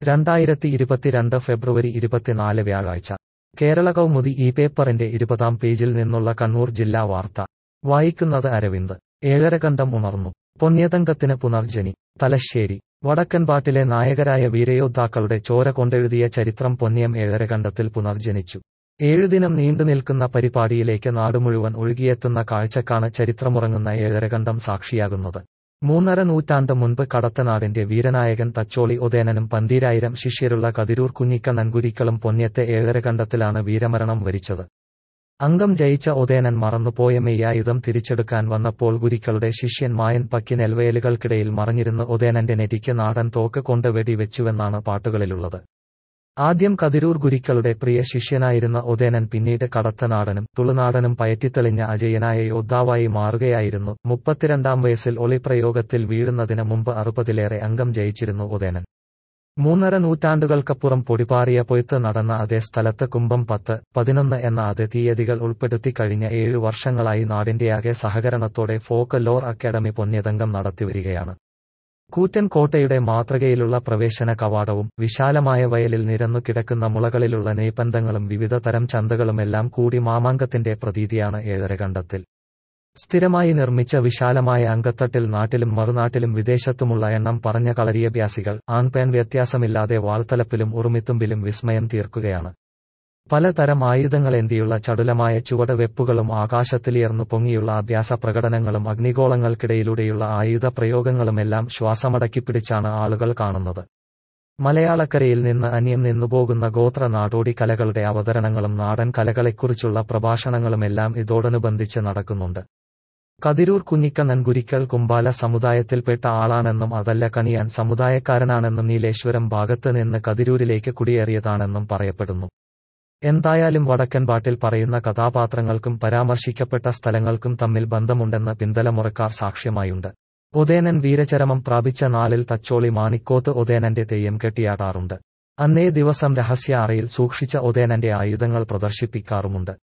രണ്ടായിരത്തി ഇരുപത്തിരണ്ട് ഫെബ്രുവരി ഇരുപത്തിനാല് വ്യാഴാഴ്ച കേരള കൗമുദി ഈ പേപ്പറിന്റെ ഇരുപതാം പേജിൽ നിന്നുള്ള കണ്ണൂർ ജില്ലാ വാർത്ത വായിക്കുന്നത് അരവിന്ദ് ഏഴരകണ്ഠം ഉണർന്നു പൊന്യതങ്കത്തിന് പുനർജനി തലശ്ശേരി വടക്കൻപാട്ടിലെ നായകരായ വീരയോദ്ധാക്കളുടെ ചോര കൊണ്ടെഴുതിയ ചരിത്രം പൊന്നിയം ഏഴരകണ്ഠത്തിൽ പുനർജനിച്ചു ഏഴുദിനം നീണ്ടുനിൽക്കുന്ന പരിപാടിയിലേക്ക് നാടുമുഴുവൻ ഒഴുകിയെത്തുന്ന കാഴ്ചക്കാണ് ചരിത്രമുറങ്ങുന്ന ഏഴരകണ്ഠം സാക്ഷിയാകുന്നത് മൂന്നര നൂറ്റാണ്ട് മുൻപ് കടത്തനാടിന്റെ വീരനായകൻ തച്ചോളി ഉദയനനും പന്തീരായിരം ശിഷ്യരുള്ള കതിരൂർ കുഞ്ഞിക്കണ്ണൻ ഗുരിക്കളും പൊന്യത്തെ ഏഴരകണ്ഠത്തിലാണ് വീരമരണം വരിച്ചത് അംഗം ജയിച്ച ഉദയനൻ മറന്നുപോയ മെയ്യായുധം തിരിച്ചെടുക്കാൻ വന്നപ്പോൾ ഗുരിക്കളുടെ ശിഷ്യൻ മായൻ പക്കി നെൽവയലുകൾക്കിടയിൽ മറഞ്ഞിരുന്ന് ഉദയനന്റെ നെറ്റിക്ക് നാടൻ തോക്ക് കൊണ്ട് വെടിവെച്ചുവെന്നാണ് പാട്ടുകളിലുള്ളത് ആദ്യം കതിരൂർ ഗുരിക്കളുടെ പ്രിയ ശിഷ്യനായിരുന്ന ഉദയനൻ പിന്നീട് കടത്തനാടനും തുളുനാടനും പയറ്റിത്തെളിഞ്ഞ അജയനായ യോദ്ധാവായി മാറുകയായിരുന്നു മുപ്പത്തിരണ്ടാം വയസ്സിൽ ഒളിപ്രയോഗത്തിൽ വീഴുന്നതിന് മുമ്പ് അറുപതിലേറെ അംഗം ജയിച്ചിരുന്നു ഉദയനൻ മൂന്നര നൂറ്റാണ്ടുകൾക്കപ്പുറം പൊടിപാറിയ പൊയ്ത്ത് നടന്ന അതേ സ്ഥലത്ത് കുംഭം പത്ത് പതിനൊന്ന് എന്ന അതേ തീയതികൾ ഉൾപ്പെടുത്തി കഴിഞ്ഞ ഏഴു വർഷങ്ങളായി നാടിന്റെയാകെ സഹകരണത്തോടെ ഫോക്ക് ലോർ അക്കാദമി പൊന്യതംഗം നടത്തിവരികയാണ് കൂറ്റൻ കോട്ടയുടെ മാതൃകയിലുള്ള പ്രവേശന കവാടവും വിശാലമായ വയലിൽ നിരന്നു കിടക്കുന്ന മുളകളിലുള്ള നെയ്പന്തങ്ങളും വിവിധ തരം ചന്തകളുമെല്ലാം കൂടി മാമാങ്കത്തിന്റെ പ്രതീതിയാണ് ഏഴരകണ്ഠത്തിൽ സ്ഥിരമായി നിർമ്മിച്ച വിശാലമായ അങ്കത്തട്ടിൽ നാട്ടിലും മറുനാട്ടിലും വിദേശത്തുമുള്ള എണ്ണം പറഞ്ഞ കളരിയഭ്യാസികൾ ആൺപെൺ വ്യത്യാസമില്ലാതെ വാൾത്തലപ്പിലും ഉറുമിത്തുമ്പിലും വിസ്മയം തീർക്കുകയാണ് പലതരം ആയുധങ്ങളേന്തിയുള്ള ചടുലമായ ചുവടുവെപ്പുകളും ആകാശത്തിലിയർന്നു പൊങ്ങിയുള്ള അഭ്യാസ പ്രകടനങ്ങളും അഗ്നിഗോളങ്ങൾക്കിടയിലൂടെയുള്ള ആയുധ പ്രയോഗങ്ങളുമെല്ലാം ശ്വാസമടക്കിപ്പിടിച്ചാണ് ആളുകൾ കാണുന്നത് മലയാളക്കരയിൽ നിന്ന് അന്യം നിന്നുപോകുന്ന ഗോത്ര നാടോടി കലകളുടെ അവതരണങ്ങളും നാടൻ കലകളെക്കുറിച്ചുള്ള പ്രഭാഷണങ്ങളുമെല്ലാം ഇതോടനുബന്ധിച്ച് നടക്കുന്നുണ്ട് കതിരൂർ കുഞ്ഞിക്കണ്ണൻ ഗുരിക്കൽ കുമ്പാല സമുദായത്തിൽപ്പെട്ട ആളാണെന്നും അതല്ല കണിയാൻ സമുദായക്കാരനാണെന്നും നീലേശ്വരം ഭാഗത്ത് നിന്ന് കതിരൂരിലേക്ക് കുടിയേറിയതാണെന്നും പറയപ്പെടുന്നു എന്തായാലും വടക്കൻ പാട്ടിൽ പറയുന്ന കഥാപാത്രങ്ങൾക്കും പരാമർശിക്കപ്പെട്ട സ്ഥലങ്ങൾക്കും തമ്മിൽ ബന്ധമുണ്ടെന്ന് പിന്തലമുറക്കാർ സാക്ഷ്യമായുണ്ട് ഉദയനൻ വീരചരമം പ്രാപിച്ച നാളിൽ തച്ചോളി മാണിക്കോത്ത് ഉദയനന്റെ തെയ്യം കെട്ടിയാടാറുണ്ട് അന്നേ ദിവസം രഹസ്യ അറയിൽ സൂക്ഷിച്ച ഉദയനന്റെ ആയുധങ്ങൾ പ്രദർശിപ്പിക്കാറുമുണ്ട്